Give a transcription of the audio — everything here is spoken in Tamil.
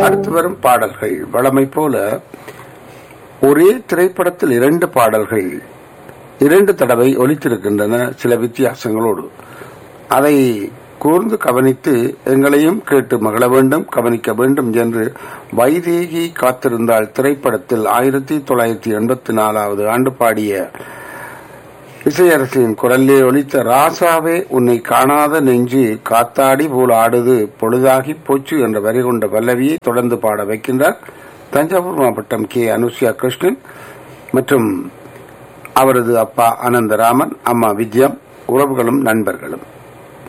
அடுத்து வரும் பாடல்கள் வழமை போல ஒரே திரைப்படத்தில் இரண்டு பாடல்கள் இரண்டு தடவை ஒலித்திருக்கின்றன சில வித்தியாசங்களோடு அதை கூர்ந்து கவனித்து எங்களையும் கேட்டு மகிழ வேண்டும் கவனிக்க வேண்டும் என்று வைதேகி காத்திருந்தாள் திரைப்படத்தில் ஆயிரத்தி தொள்ளாயிரத்தி எண்பத்தி நாலாவது ஆண்டு பாடிய இசையரசின் குரலிலே ஒலித்த ராசாவே உன்னை காணாத நெஞ்சு காத்தாடி போல் ஆடுது பொழுதாகி போச்சு என்ற வரி கொண்ட பல்லவியை தொடர்ந்து பாட வைக்கின்றார் தஞ்சாவூர் மாவட்டம் கே அனுசியா கிருஷ்ணன் மற்றும் அவரது அப்பா அனந்தராமன் அம்மா வித்யம் உறவுகளும் நண்பர்களும்